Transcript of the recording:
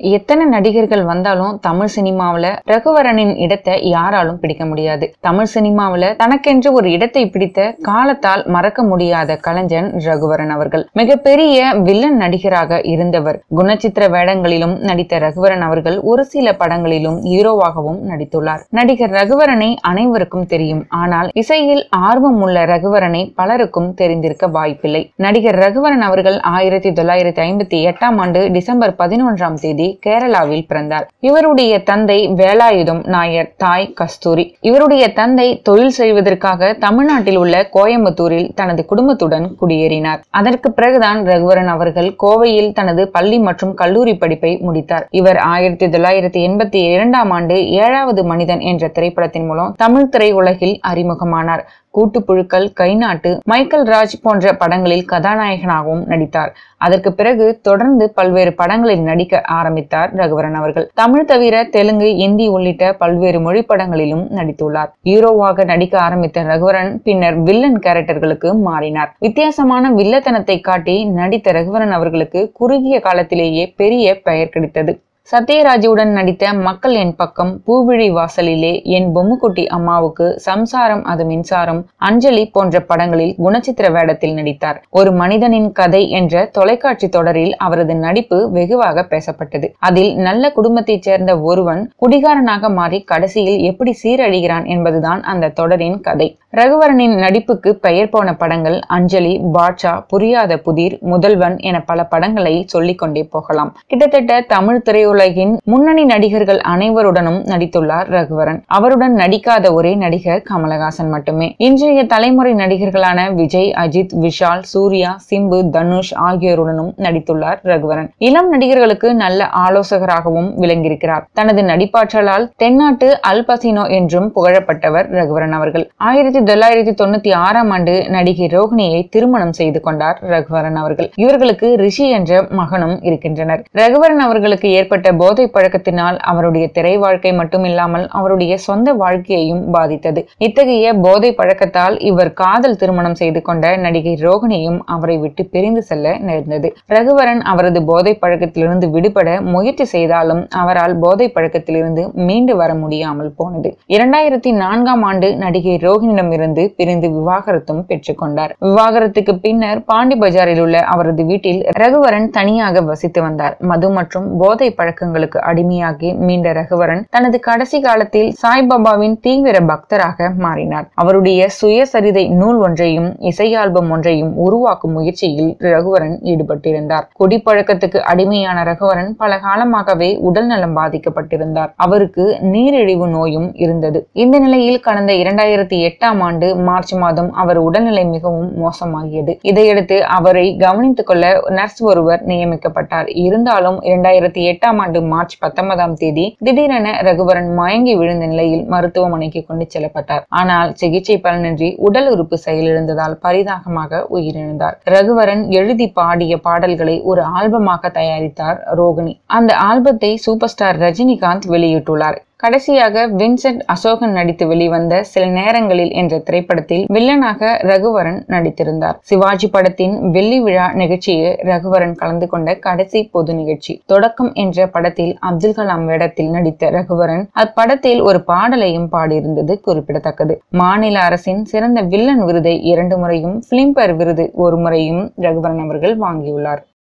எத்தனை நடிகர்கள் வந்தாலும் தமிழ் சினிமாவுல ரகுவரனின் இடத்தை யாராலும் பிடிக்க முடியாது தமிழ் சினிமாவுல தனக்கென்று ஒரு இடத்தை பிடித்த காலத்தால் மறக்க முடியாத கலைஞன் ரகுவரன் அவர்கள் மிகப்பெரிய வில்லன் நடிகராக இருந்தவர் குணச்சித்திர வேடங்களிலும் நடித்த ரகுவரன் அவர்கள் ஒரு சில படங்களிலும் ஹீரோவாகவும் நடித்துள்ளார் நடிகர் ரகுவரனை அனைவருக்கும் தெரியும் ஆனால் இசையில் ஆர்வம் உள்ள ரகுவரனை பலருக்கும் தெரிந்திருக்க வாய்ப்பில்லை நடிகர் ரகுவரன் அவர்கள் ஆயிரத்தி தொள்ளாயிரத்தி ஐம்பத்தி எட்டாம் ஆண்டு டிசம்பர் பதினொன்றாம் தேதி கேரளாவில் பிறந்தார் இவருடைய தந்தை வேலாயுதம் நாயர் தாய் கஸ்தூரி இவருடைய தந்தை தொழில் செய்வதற்காக தமிழ்நாட்டில் உள்ள கோயம்புத்தூரில் தனது குடும்பத்துடன் குடியேறினார் அதற்கு பிறகுதான் ரகுவரன் அவர்கள் கோவையில் தனது பள்ளி மற்றும் கல்லூரி படிப்பை முடித்தார் இவர் ஆயிரத்தி தொள்ளாயிரத்தி எண்பத்தி இரண்டாம் ஆண்டு ஏழாவது மனிதன் என்ற திரைப்படத்தின் மூலம் தமிழ் திரையுலகில் அறிமுகமானார் கூட்டுப்புழுக்கள் கைநாட்டு மைக்கேல் ராஜ் போன்ற படங்களில் கதாநாயகனாகவும் நடித்தார் அதற்கு பிறகு தொடர்ந்து பல்வேறு படங்களில் நடிக்க ஆரம்பித்தார் ரகுவரன் அவர்கள் தமிழ் தவிர தெலுங்கு இந்தி உள்ளிட்ட பல்வேறு மொழி படங்களிலும் நடித்துள்ளார் ஹீரோவாக நடிக்க ஆரம்பித்த ரகுவரன் பின்னர் வில்லன் கேரக்டர்களுக்கு மாறினார் வித்தியாசமான வில்லத்தனத்தை காட்டி நடித்த ரகுவரன் அவர்களுக்கு குறுகிய காலத்திலேயே பெரிய பெயர் கிடைத்தது சத்யராஜுடன் நடித்த மக்கள் என் பக்கம் பூவிழி வாசலிலே என் பொம்முக்குட்டி அம்மாவுக்கு சம்சாரம் அது மின்சாரம் அஞ்சலி போன்ற படங்களில் குணச்சித்திர வேடத்தில் நடித்தார் ஒரு மனிதனின் கதை என்ற தொலைக்காட்சி தொடரில் அவரது நடிப்பு வெகுவாக பேசப்பட்டது அதில் நல்ல குடும்பத்தைச் சேர்ந்த ஒருவன் குடிகாரனாக மாறி கடைசியில் எப்படி சீரழிகிறான் என்பதுதான் அந்த தொடரின் கதை ரகுவரனின் நடிப்புக்கு பெயர் போன படங்கள் அஞ்சலி பாட்ஷா புரியாத புதிர் முதல்வன் என பல படங்களை சொல்லிக் கொண்டே போகலாம் கிட்டத்தட்ட தமிழ் திரையுலகின் முன்னணி நடிகர்கள் அனைவருடனும் நடித்துள்ளார் ரகுவரன் அவருடன் நடிக்காத ஒரே நடிகர் கமலஹாசன் மட்டுமே இன்றைய தலைமுறை நடிகர்களான விஜய் அஜித் விஷால் சூர்யா சிம்பு தனுஷ் ஆகியோருடனும் நடித்துள்ளார் ரகுவரன் இளம் நடிகர்களுக்கு நல்ல ஆலோசகராகவும் விளங்கியிருக்கிறார் தனது நடிப்பாற்றலால் தென்னாட்டு அல் பசினோ என்றும் புகழப்பட்டவர் ரகுவரன் அவர்கள் ஆயிரத்தி தொள்ளாயிரத்தி தொண்ணூத்தி ஆறாம் ஆண்டு நடிகை ரோகிணியை திருமணம் செய்து கொண்டார் ரகுவரன் அவர்கள் இவர்களுக்கு ரிஷி என்ற மகனும் இருக்கின்றனர் ரகுவரன் அவர்களுக்கு ஏற்பட்ட போதை பழக்கத்தினால் அவருடைய திரை வாழ்க்கை மட்டுமில்லாமல் அவருடைய சொந்த வாழ்க்கையையும் பாதித்தது இத்தகைய போதை பழக்கத்தால் இவர் காதல் திருமணம் செய்து கொண்ட நடிகை ரோகிணியும் அவரை விட்டு பிரிந்து செல்ல நேர்ந்தது ரகுவரன் அவரது போதை பழக்கத்திலிருந்து விடுபட முயற்சி செய்தாலும் அவரால் போதை பழக்கத்திலிருந்து மீண்டு வர முடியாமல் போனது இரண்டாயிரத்தி நான்காம் ஆண்டு நடிகை ரோகிணியிடம் இருந்து பிரிந்து விவாகரத்தும் பெற்றுக்கொண்டார் விவாகரத்துக்கு பின்னர் பாண்டி பஜாரில் உள்ள அவரது வீட்டில் ரகுவரன் தனியாக வசித்து வந்தார் மது மற்றும் போதை பழக்கங்களுக்கு அடிமையாகி மீண்ட ரகுவரன் தனது கடைசி காலத்தில் சாய்பாபாவின் தீவிர பக்தராக மாறினார் அவருடைய சுயசரிதை நூல் ஒன்றையும் இசை ஆல்பம் ஒன்றையும் உருவாக்கும் முயற்சியில் ரகுவரன் ஈடுபட்டிருந்தார் குடிப்பழக்கத்துக்கு அடிமையான ரகுவரன் பல காலமாகவே உடல் நலம் பாதிக்கப்பட்டிருந்தார் அவருக்கு நீரிழிவு நோயும் இருந்தது இந்த நிலையில் கடந்த இரண்டாயிரத்தி எட்டாம் ஆண்டு மார்ச் மாதம் அவர் உடல்நிலை மிகவும் மோசமாகியது இதையடுத்து அவரை கவனித்துக் கொள்ள நர்ஸ் ஒருவர் நியமிக்கப்பட்டார் இருந்தாலும் இரண்டாயிரத்தி எட்டாம் ஆண்டு மார்ச் பத்தொன்பதாம் தேதி திடீரென ரகுவரன் மயங்கி விழுந்த நிலையில் மருத்துவமனைக்கு கொண்டு செல்லப்பட்டார் ஆனால் சிகிச்சை பலனின்றி உடல் உறுப்பு செயலிழந்ததால் பரிதாகமாக உயிரிழந்தார் ரகுவரன் எழுதி பாடிய பாடல்களை ஒரு ஆல்பமாக தயாரித்தார் ரோகிணி அந்த ஆல்பத்தை சூப்பர் ஸ்டார் ரஜினிகாந்த் வெளியிட்டுள்ளார் கடைசியாக வின்சென்ட் அசோகன் நடித்து வெளிவந்த சில நேரங்களில் என்ற திரைப்படத்தில் வில்லனாக ரகுவரன் நடித்திருந்தார் சிவாஜி படத்தின் வெள்ளி விழா நிகழ்ச்சியை ரகுவரன் கலந்து கொண்ட கடைசி பொது நிகழ்ச்சி தொடக்கம் என்ற படத்தில் அப்துல் கலாம் வேடத்தில் நடித்த ரகுவரன் அப்படத்தில் ஒரு பாடலையும் பாடியிருந்தது குறிப்பிடத்தக்கது மாநில அரசின் சிறந்த வில்லன் விருதை இரண்டு முறையும் பிலிம்பேர் விருது ஒரு முறையும் ரகுவரன் அவர்கள் வாங்கியுள்ளார்